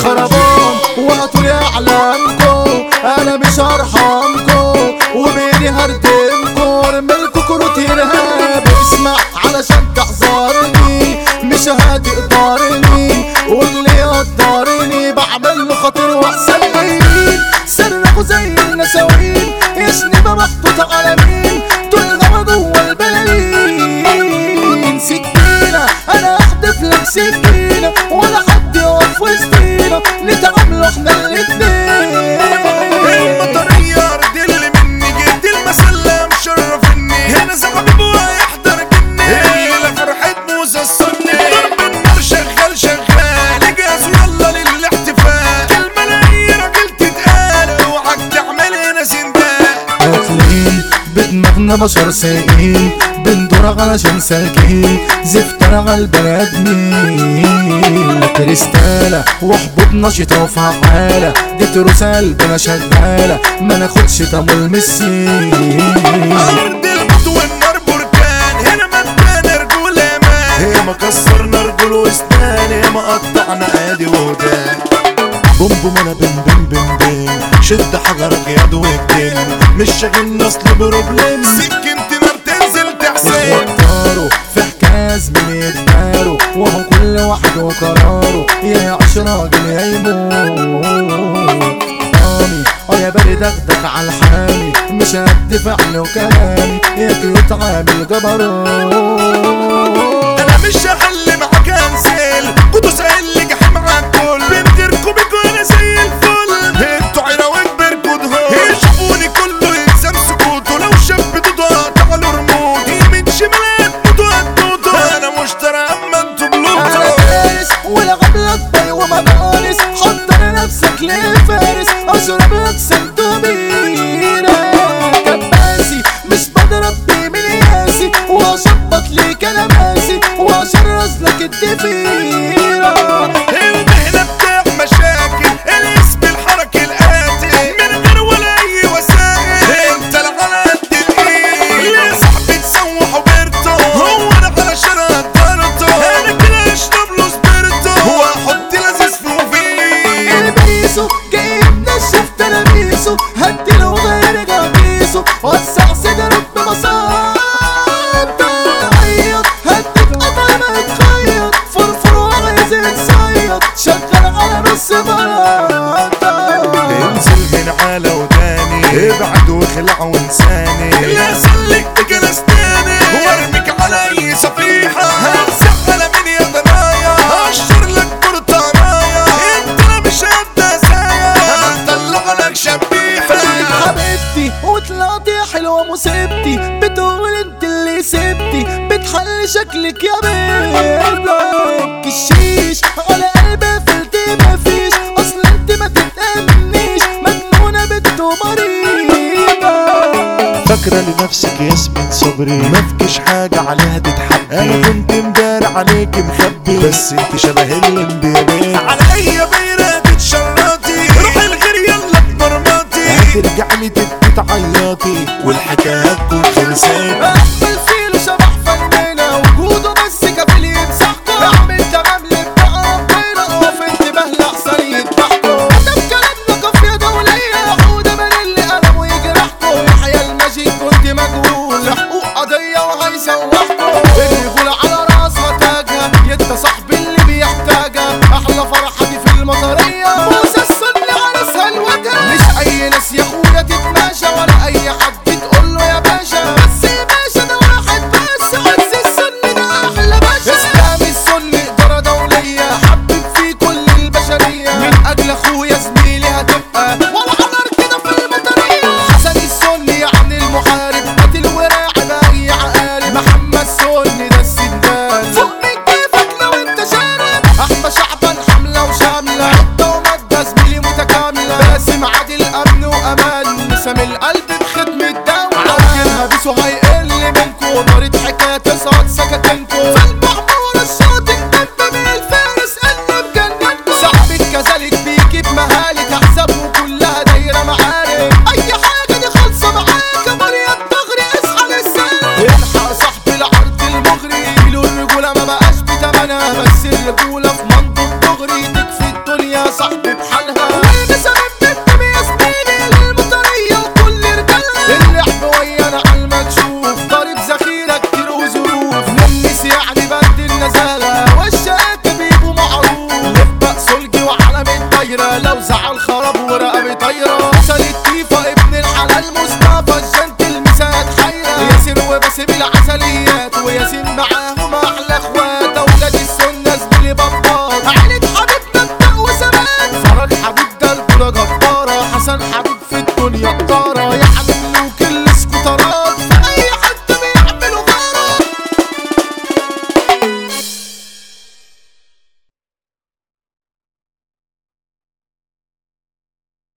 خربان وهاتولي اعلامكم انا مش هرحمكم وبيني هردمكم ارملكوا كروت ارهاب اسمع علشان تحذرني مش هتقدرني واللي يقدرني بعمل له خاطر واحسن مين سرقوا زي النساوين يشنب محطوط على مين طول الهوا جوه البلالين سكينة انا احدف لك سكينة ولا حد يقف وسطينا نتعاملوا احنا الاتنين المطرية ارض اللي مني جيت المسلة مشرفني هنا زعبيب ويحضر جني الليلة فرحة موسى السني ضرب النار شغال شغال اجهزوا يلا للاحتفال كلمة لاي راجل تتقال اوعك تعمل هنا سندال واكلين بدماغنا بشر سايقين بندور علشان سالكين زفتنا على البني ادمين كريستالة وحبوب نشطة وفعالة دي تروسة قلبنا شغالة ما ناخدش تمويل من السين ارض الموت والنار بركان هنا مكان رجولة مان هي ما كسرنا رجول وسنان هي ما قطعنا ايدي ودان بوم بوم انا بم بم بم بم شد حجرك يا واكتم مش شاغلنا اصل بروبلم سكنت نار تنزل تحسين وطاروا في حكاية زميلي يتداروا وهو كل واحد وقراره يا يعيش راجل يا يموت حامي اه يا بارد اخدك على الحامي مش قد فعل وكلامي يا كيوت عامل جبروت انا مش هحل معاك انزل كنتوا سائل لي جحيم على الكل بنتركوا بيكوا انا زي الفل انتوا عراوات بركض يشوفوني كله يلزم سكوته لو شاب دودو تعالوا رموت يمين شمال دودو دودو انا مشترى اما انتوا انا بلوتو فارس ولا غبلك بي ومدارس حضر نفسك لفارس اشرب لك سنتوبيرة كباسي مش بضرب بيه من ياسي واشبط ليك انا ماسي واشرس لك الدفيرة المهنة بتاع مشاكل الاسم الحركة القاتل من غير ولا اي وسائل انت على قد الايد يا صاحبي تسوح وبرتو هو انا على شرع قدرته انا كده اشرب له سبيرتو هو احط لذيذ في مفيد البيسو جايب نشف تلاميسه هديله غير قميصه وسع صدرك ببساطة عيط هديك قطع ما تخيط فرفر وعايز تصيط شغل على نص بلاطة انزل من على وداني ابعد واخلع وانساني لا سلك بجلس تاني وارميك على اي صفيحة همسح على من يا ضنايا هقشر لك برطانايا انت لا مش قد سايا هطلع لك شبيحة حبيبتي وطلعتي حلوة مصيبتي بتقول انت اللي سبتي بتحلي شكلك يا بيضة الشيش على قلبي قفلتي مفيش اصل انت ما تتأمنيش مجنونة بنت مريضة فاكرة لنفسك ياسمين صبري مفكش حاجة عليها تتحبي انا كنت مدار عليك مخبي بس انت شبه اللمبي يا بيه على اي بيرة تتشرطي روحي الغير يلا بمرمطي هترجع لي تبكي تعيطي والحكاية هتكون خلصت احمل فيلو شبح فنانة وجوده بس كفيل يمسحكوا اعمل تمام لبقى ربنا وفي انتباه لأحسن يذبحكوا ده بكلامنا قافية دولية حودة من اللي قلمه يجرحكوا يحيى المجيد كنت مجهول حقوق قضية وهيسوحكوا الرجولة على راسها تاجها يدى صاحبي اللي بيحتاجها احلى فرحة دي في المطرية موسى السن عرسها الوجه مش اي ناس يا اخويا تتماشى ولا اي حد تقول له يا باشا بس يا باشا ده واحد بس عز السن ده احلى باشا اسلام السن اداره دوليه حبب في كل البشريه من اجل اخويا زميلي هتبقى ولا حضر كده في المطريه حسن السن يعني المحارب قاتل وراعي باي عقارب محمد سن ده السندان فوق من كيفك لو انت شارب احمى شعبان حمله وشامله عده وماده زميلي متكامله باسم عادل امن وامان سامي القلب بخدمه الدوله عارفينها بيسو هيقل منكو طريق حكايه تصعد سكتنكو في المعمور الشاطئ دب من الفارس قلب جنتكو صاحبك كذلك بيجيب مهالك احسابه كلها دايره معارك اي حاجه دي خالصه معاك مريم تغري اصحى للسنه الحق صاحب العرض المغري له الرجوله ما بقاش بتمنها بس الرجوله في منطق دغري تكفي الدنيا صاحبي